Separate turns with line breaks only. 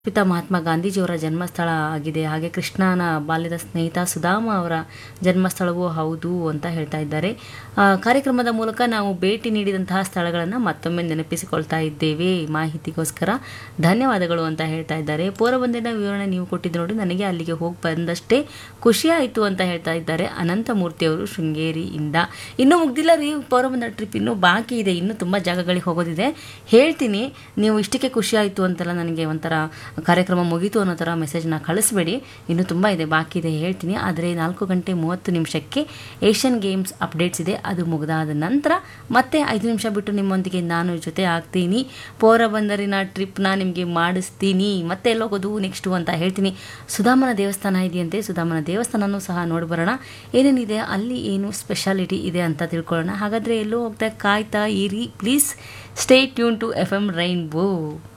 ಪಿತ ಮಹಾತ್ಮ ಗಾಂಧೀಜಿಯವರ ಜನ್ಮಸ್ಥಳ ಆಗಿದೆ ಹಾಗೆ ಕೃಷ್ಣನ ಬಾಲ್ಯದ ಸ್ನೇಹಿತ ಸುಧಾಮ ಅವರ ಜನ್ಮಸ್ಥಳವೂ ಹೌದು ಅಂತ ಹೇಳ್ತಾ ಇದ್ದಾರೆ ಆ, ಕಾರ್ಯಕ್ರಮದ ಮೂಲಕ ನಾವು ಭೇಟಿ ನೀಡಿದಂತಹ ಸ್ಥಳಗಳನ್ನು ಮತ್ತೊಮ್ಮೆ ನೆನಪಿಸಿಕೊಳ್ತಾ ಇದ್ದೇವೆ ಮಾಹಿತಿಗೋಸ್ಕರ ಧನ್ಯವಾದಗಳು ಅಂತ ಹೇಳ್ತಾ ಇದ್ದಾರೆ ಪೋರಬಂದಿನ ವಿವರಣೆ ನೀವು ಕೊಟ್ಟಿದ್ದು ನೋಡಿ ನನಗೆ ಅಲ್ಲಿಗೆ ಹೋಗಿ ಬಂದಷ್ಟೇ ಖುಷಿ ಆಯಿತು ಅಂತ ಹೇಳ್ತಾ ಇದ್ದಾರೆ ಅನಂತಮೂರ್ತಿ ಅವರು ಶೃಂಗೇರಿಯಿಂದ ಇನ್ನೂ ಮುಗ್ದಿಲ್ಲ ರೀ ಪೌರಬಂದ ಟ್ರಿಪ್ ಇನ್ನೂ ಬಾಕಿ ಇದೆ ಇನ್ನೂ ತುಂಬ ಜಾಗಗಳಿಗೆ ಹೋಗೋದಿದೆ ಹೇಳ್ತೀನಿ ನೀವು ಇಷ್ಟಕ್ಕೆ ಖುಷಿ ಆಯಿತು ಅಂತೆಲ್ಲ ನನಗೆ ಒಂಥರ ಕಾರ್ಯಕ್ರಮ ಮುಗೀತು ಅನ್ನೋ ಥರ ಮೆಸೇಜ್ನ ಕಳಿಸ್ಬೇಡಿ ಇನ್ನೂ ತುಂಬ ಇದೆ ಬಾಕಿ ಇದೆ ಹೇಳ್ತೀನಿ ಆದರೆ ನಾಲ್ಕು ಗಂಟೆ ಮೂವತ್ತು ನಿಮಿಷಕ್ಕೆ ಏಷ್ಯನ್ ಗೇಮ್ಸ್ ಅಪ್ಡೇಟ್ಸ್ ಇದೆ ಅದು ಮುಗಿದಾದ ನಂತರ ಮತ್ತೆ ಐದು ನಿಮಿಷ ಬಿಟ್ಟು ನಿಮ್ಮೊಂದಿಗೆ ನಾನು ಜೊತೆ ಆಗ್ತೀನಿ ಪೋರಬಂದರಿನ ಟ್ರಿಪ್ನ ನಿಮಗೆ ಮಾಡಿಸ್ತೀನಿ ಮತ್ತೆ ಎಲ್ಲೋಗೋದು ನೆಕ್ಸ್ಟು ಅಂತ ಹೇಳ್ತೀನಿ ಸುಧಾಮನ ದೇವಸ್ಥಾನ ಇದೆಯಂತೆ ಸುಧಾಮನ ದೇವಸ್ಥಾನನೂ ಸಹ ನೋಡ್ಬರೋಣ ಏನೇನಿದೆ ಅಲ್ಲಿ ಏನು ಸ್ಪೆಷಾಲಿಟಿ ಇದೆ ಅಂತ ತಿಳ್ಕೊಳ್ಳೋಣ ಹಾಗಾದರೆ ಎಲ್ಲೋ ಹೋಗ್ತಾ ಕಾಯ್ತಾ ಇರಿ please stay tune to F M rainbow